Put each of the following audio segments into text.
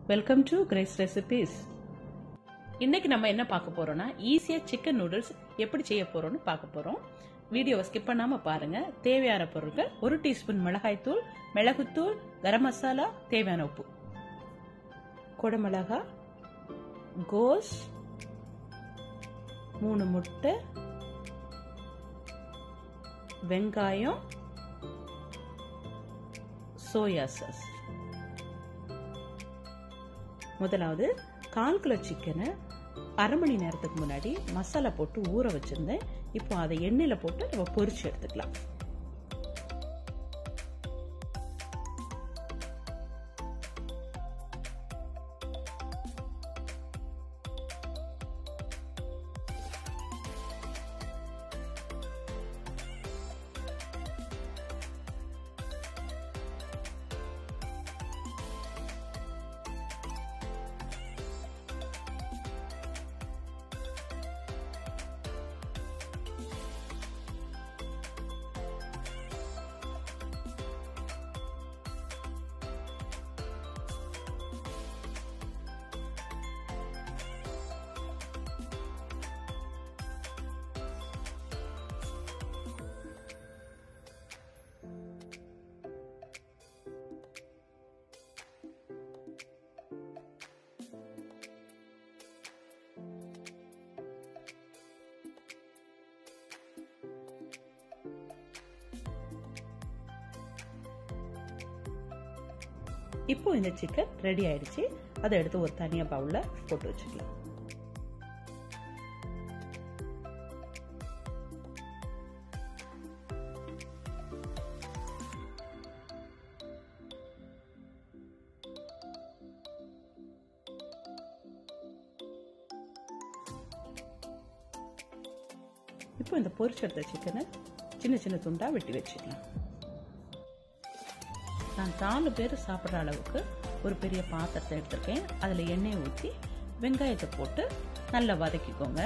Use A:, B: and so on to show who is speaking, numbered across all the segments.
A: welcome to grace recipes இன்னைக்கு நம்ம என்ன பார்க்க போறோம்னா ஈஸியாக சிக்கன் நூடுல்ஸ் எப்படி செய்ய போறோம்னு பார்க்க போறோம் வீடியோவை ஸ்கிப் பண்ணாம பாருங்க தேவையான பொருட்கள் ஒரு டீஸ்பூன் மிளகாய்த்தூள் மிளகுத்தூள் கரம் மசாலா தேவையான உப்பு குடமிளகா கோஸ் மூணு முட்டை வெங்காயம் சோயா சாஸ் முதலாவது கால் கிலோ சிக்கனை அரை மணி நேரத்துக்கு முன்னாடி மசாலா போட்டு ஊற வச்சிருந்தேன் இப்போ அதை எண்ணெயில் போட்டு நம்ம பொரிச்சு எடுத்துக்கலாம் இப்போ இந்த சிக்கன் ரெடி ஆயிடுச்சு அதை எடுத்து ஒரு தனியா பவுல்ல போட்டு வச்சுக்கலாம் இப்போ இந்த பொரிச்செடுத்த சிக்கனை சின்ன சின்ன துண்டா வெட்டி வச்சுக்கலாம் நான் நாலு பேர் சாப்பிட்ற அளவுக்கு ஒரு பெரிய பாத்திரத்தை எடுத்திருக்கேன் அதில் எண்ணெயை ஊற்றி வெங்காயத்தை போட்டு நல்லா வதக்கிக்கோங்க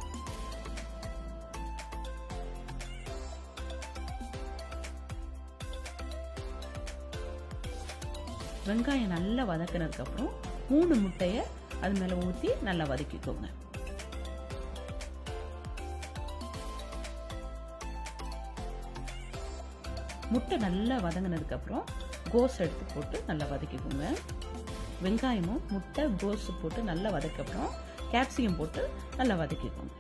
A: வெங்காயம் நல்லா வதக்கினதுக்கப்புறம் மூணு முட்டையை அது மேலே ஊற்றி நல்லா வதக்கிக்கோங்க முட்டை நல்லா வதங்கினதுக்கப்புறம் கோஸ் எடுத்து போட்டு நல்லா வதக்கிக்கோங்க வெங்காயமும் முட்டை கோஸ் போட்டு நல்லா வதக்கப்புறம் கேப்சிகம் போட்டு நல்லா வதக்கிக்கோங்க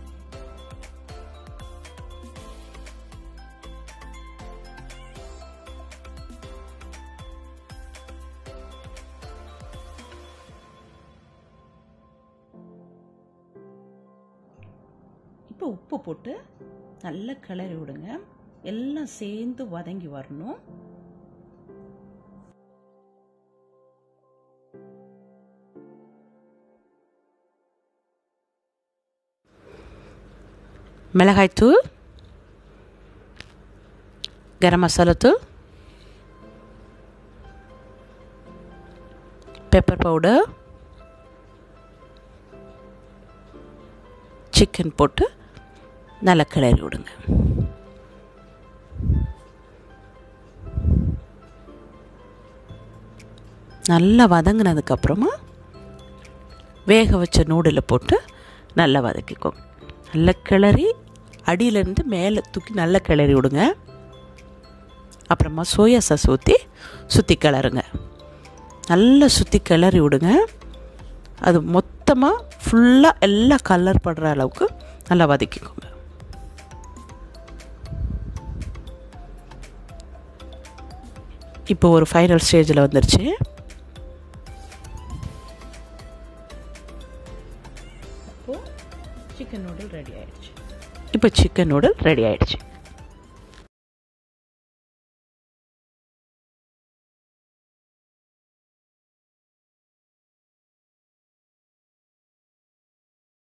A: இப்போ உப்பு போட்டு நல்லா கிளறி விடுங்க எல்லாம் சேர்ந்து வதங்கி வரணும் மிளகாய்த்தூள் கரம் மசாலா தூள் பெப்பர் பவுடர் சிக்கன் போட்டு நல்லா கிளறி விடுங்க நல்லா வதங்கினதுக்கப்புறமா வேக வச்ச நூடில் போட்டு நல்லா வதக்கிக்கோங்க நல்லா கிளறி அடியிலேருந்து மேலே தூக்கி நல்லா கிளறி விடுங்க அப்புறமா சோயா சாஸ் ஊற்றி சுற்றி கிளறுங்க நல்லா சுற்றி கிளறி விடுங்க அது மொத்தமாக ஃபுல்லாக எல்லாம் கலர் படுற அளவுக்கு நல்லா வதக்கிக்கோங்க இப்போ ஒரு ஃபைனல் ஸ்டேஜில் வந்துருச்சு இப்போது சிக்கன் நூடுல் ரெடி ஆயிடுச்சு இப்போ சிக்கன் நூடுல் ரெடி ஆயிடுச்சு